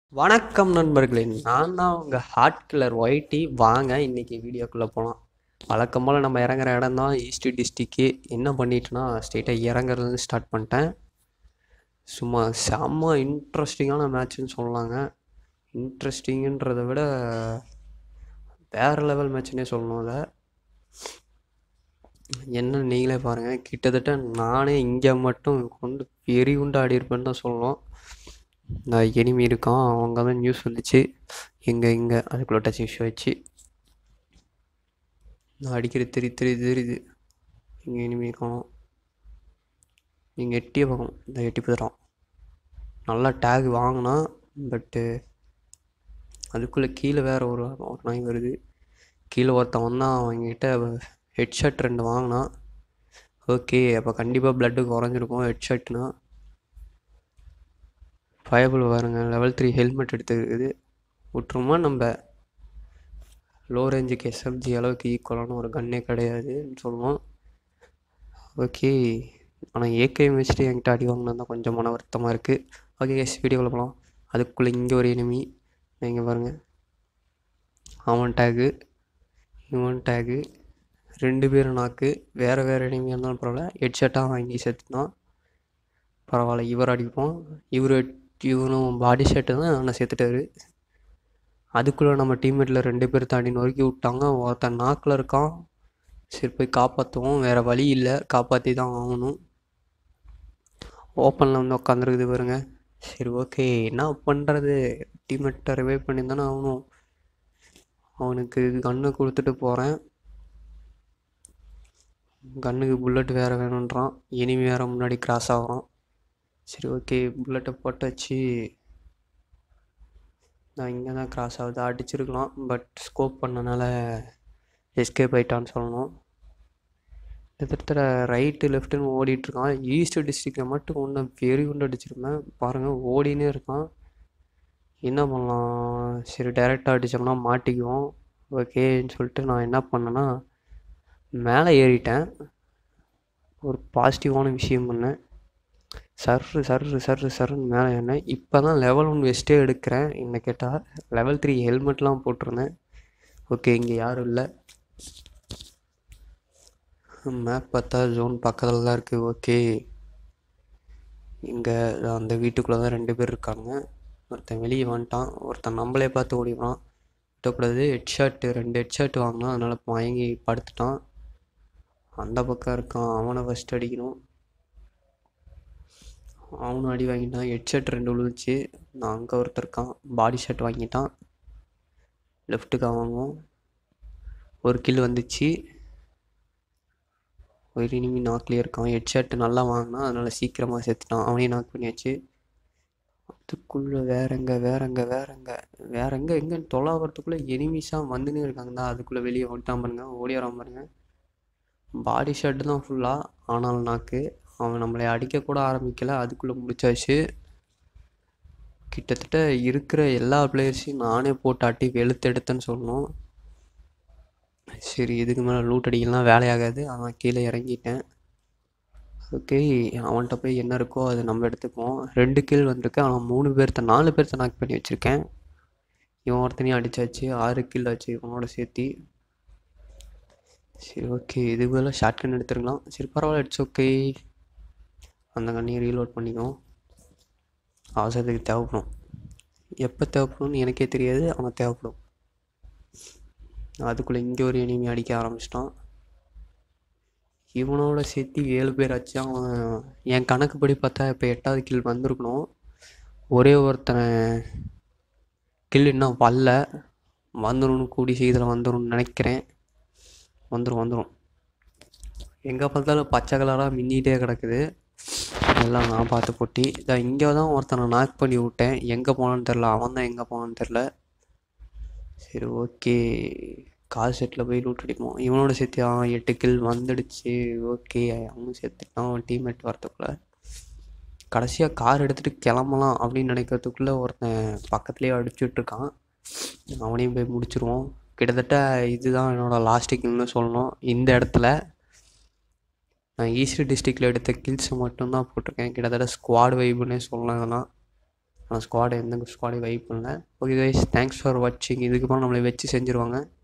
வணக்கம் நண்பர்களே நான் தான் உங்கள் ஹார்ட் கில்லர் ஒயிட்டி வாங்க இன்றைக்கி வீடியோக்குள்ளே போகலாம் வழக்கம் போல் நம்ம இறங்குற இடம் தான் ஈஸ்ட் டிஸ்ட்ரிக்கு என்ன பண்ணிட்டேன்னா ஸ்ட்ரெயிட்டாக இறங்குறதுலேருந்து ஸ்டார்ட் பண்ணிட்டேன் சும்மா செம்ம இன்ட்ரெஸ்டிங்கான மேட்ச்னு சொல்லலாங்க இன்ட்ரெஸ்டிங்குன்றதை விட வேறு லெவல் மேட்ச்னே சொல்லணும் அதை என்ன நீங்களே பாருங்கள் கிட்டத்தட்ட நானே இங்கே மட்டும் கொண்டு பெரிய உண்டு ஆடி இருப்பேன்னு தான் சொல்லணும் நான் எனிமி இருக்கான் அவங்க தான் நியூஸ் வந்துச்சு எங்கே இங்கே அதுக்குள்ளே டச் இஷ்யூ வச்சு நான் அடிக்கிற தெரி தெரி தெரியுது இங்கே எனிமி இருக்கான் நீங்கள் எட்டியே பார்க்கணும் இந்த எட்டி பார்த்துட்டான் நல்லா டேக் வாங்கினா பட்டு அதுக்குள்ளே கீழே வேறு ஒரு ஒரு நாய் வருது கீழே ஒருத்தன் வந்தான் அவங்ககிட்ட ஹெட்ஷாட் ரெண்டு வாங்கினான் ஓகே அப்போ கண்டிப்பாக ப்ளட்டு குறைஞ்சிருக்கும் ஹெட்ஷாட்னா ஃபயபிள் பாருங்க லெவல் த்ரீ ஹெல்மெட் எடுத்துருக்குது விட்டுருமா நம்ம லோ ரேஞ்சுக்கு எஸ்எஃப்ஜி அளவுக்கு ஈக்குவலான ஒரு கன்னே கிடையாதுன்னு சொல்லுவோம் ஓகே ஆனால் ஏகேஎம் வச்சுட்டு என்கிட்ட அடி வாங்கினா தான் கொஞ்சம் மன வருத்தமாக இருக்குது ஓகே எஸ் வீடியோவில் போகலாம் அதுக்குள்ளே இங்கே ஒரு எனிமி இங்கே பாருங்கள் அவன் டேகு இவன் டேகு ரெண்டு பேரும் நாக்கு வேறு வேறு எனிமியாக இருந்தாலும் பரவாயில்ல ஹெட்ஷெட்டாக வாங்கி சேர்த்துதான் பரவாயில்ல இவர் அடிப்போம் இவர் இவனும் பாடி ஷர்ட்டு தான் ஆனால் சேர்த்துட்டாரு அதுக்குள்ளே நம்ம டீம்மேட்டில் ரெண்டு பேர் தாண்டி நொறுக்கி விட்டாங்க ஒருத்தன் நாக்கில் இருக்கான் சரி போய் காப்பாற்றுவோம் வேறு வழி இல்லை காப்பாற்றி தான் ஆகணும் ஓப்பனில் வந்து உட்காந்துருக்குது பாருங்க சரி ஓகே என்ன பண்ணுறது டீம்மேட்டை ரிவைவ் பண்ணி தானே ஆகணும் அவனுக்கு கன்று கொடுத்துட்டு போகிறேன் கன்னுக்கு புல்லட் வேறு வேணுன்றான் இனிமே வேறு முன்னாடி கிராஸ் ஆகிறான் சரி ஓகே புல்லட்டை போட்டு வச்சு நான் இங்கே தான் கிராஸ் ஆகுது அடிச்சிருக்கலாம் பட் ஸ்கோப் பண்ணனால எஸ்கேப் ஆயிட்டான்னு சொல்லணும் கிட்டத்தட்ட ரைட்டு லெஃப்ட்டுன்னு ஓடிட்டுருக்கான் ஈஸ்ட் டிஸ்ட்ரிக்டில் மட்டும் ஒன்று வெறி கொண்டு அடிச்சிருப்பேன் பாருங்கள் ஓடினே இருக்கான் என்ன பண்ணலாம் சரி டைரெக்டாக அடித்தோம்னா மாட்டிக்குவோம் ஓகேன்னு சொல்லிட்டு நான் என்ன பண்ணேன்னா மேலே ஏறிட்டேன் ஒரு பாசிட்டிவான விஷயம் பண்ணேன் சர்ரு சர்ரு சர்ரு சர்ருன்னு மேலே ஏறினேன் இப்போ தான் லெவல் ஒன் வெஸ்ட்டே எடுக்கிறேன் என்ன கேட்டால் லெவல் த்ரீ ஹெல்மெட்லாம் போட்டிருந்தேன் ஓகே இங்கே யாரும் இல்லை மேப் பார்த்தா ஜோன் பக்கத்தில் தான் இருக்குது ஓகே இங்கே அந்த வீட்டுக்குள்ளே தான் ரெண்டு பேர் இருக்காங்க ஒருத்தன் வெளியே வந்துட்டான் ஒருத்தன் நம்மளே பார்த்து ஓடிவான் விட்டக்கூடாது ஹெட்ஷாட்டு ரெண்டு ஹெட்ஷாட் வாங்கினான் அதனால் மயங்கி படுத்துட்டான் அந்த பக்கம் இருக்கான் அவனை ஃபஸ்ட் அடிக்கணும் அவனும் அடி வாங்கிட்டான் ஹெட்ஷர்ட் ரெண்டு விழுந்துச்சு நான் அங்கே ஒருத்தர் இருக்கான் பாடி ஷர்ட் வாங்கிட்டான் லெஃப்ட்டுக்கு வாங்குவோம் ஒரு கில் வந்துச்சு ஒரு இனிமி நாக்லேயே இருக்கான் ஹெட்ஷர்ட் நல்லா வாங்கினான் அதனால் சீக்கிரமாக சேர்த்துட்டான் அவனையும் நாக் பண்ணியாச்சு அதுக்குள்ளே வேறங்க வேறங்க வேறங்க வேறங்க எங்கன்னு தொலாவறதுக்குள்ளே எனிமிஸாக வந்துனே இருக்காங்க தான் அதுக்குள்ளே வெளியே ஓட்டான் பாருங்க ஓடி வரான் பாருங்க பாடி ஷர்ட் தான் ஃபுல்லாக ஆனால் நாக்கு அவன் நம்மளை அடிக்கக்கூட ஆரம்பிக்கலை அதுக்குள்ளே முடிச்சாச்சு கிட்டத்தட்ட இருக்கிற எல்லா பிளேயர்ஸையும் நானே போட்டு அட்டி வெளுத்தெடுத்தேன்னு சொல்லணும் சரி இதுக்கு மேலே லூட் அடிக்கலாம் வேலையாகாது அவன் கீழே இறங்கிட்டேன் ஓகே அவன்கிட்ட போய் என்ன இருக்கோ அது நம்ம எடுத்துப்போம் ரெண்டு கீழ் வந்திருக்கு ஆனால் மூணு பேர்த்த நாலு பேர்த்த நாக் பண்ணி வச்சுருக்கேன் இவன் ஒருத்தனையும் அடித்தாச்சு ஆறு கீழ் ஆச்சு இவனோட சேர்த்தி சரி ஓகே இது போல் ஷார்ட் கன் எடுத்துருக்கலாம் சரி பரவாயில்ல இட்ஸ் ஓகே அந்த கண்ணையும் ரீலோட் பண்ணிக்கும் அவசரத்துக்கு தேவைப்படும் எப்போ தேவைப்படும்னு எனக்கே தெரியாது அவன் தேவைப்படும் அதுக்குள்ளே இங்கே ஒரு எனிமி அடிக்க ஆரம்பிச்சிட்டான் இவனோட சேர்த்து ஏழு பேர் ஆச்சு அவன் என் கணக்குப்படி பார்த்தா இப்போ எட்டாவது கில் வந்திருக்கணும் ஒரே ஒருத்தனை கில் இன்னும் வரல வந்துடும் கூடி சீக்கிரம் வந்துடும் நினைக்கிறேன் வந்துடும் வந்துடும் எங்கே பார்த்தாலும் பச்சை கலராக மின்னிகிட்டே கிடக்குது எல்லாம் நான் பார்த்து பொட்டி இதான் இங்கே தான் ஒருத்தனை நாக் பண்ணி விட்டேன் எங்கே போனான்னு தெரில அவன் தான் எங்கே போனான்னு தெரில சரி ஓகே கார் செட்டில் போய் லூட் அடிப்போம் இவனோட சேர்த்து அவன் எட்டு கில் வந்துடுச்சு ஓகே அவனும் சேர்த்துட்டான் அவன் டீம்மேட் வரத்துக்குள்ளே கடைசியாக கார் எடுத்துகிட்டு கிளம்பலாம் அப்படின்னு நினைக்கிறதுக்குள்ளே ஒருத்தன் பக்கத்துலேயே அடிச்சுட்ருக்கான் அவனையும் போய் முடிச்சிருவோம் கிட்டத்தட்ட இதுதான் என்னோடய லாஸ்ட் கில்னு சொல்லணும் இந்த இடத்துல நான் ஈஸ்ட் டிஸ்ட்ரிக்டில் எடுத்த கில்ஸை மட்டும்தான் போட்டிருக்கேன் கிட்டத்தட்ட ஸ்குவாட் வைப்புன்னே சொல்லலாம் இதெல்லாம் ஆனால் ஸ்குவாடு எந்த ஸ்குவாடையும் வைப் பண்ணல ஓகே கைஸ் தேங்க்ஸ் ஃபார் வாட்சிங் இதுக்கப்புறம் நம்மளை வச்சு செஞ்சுருவாங்க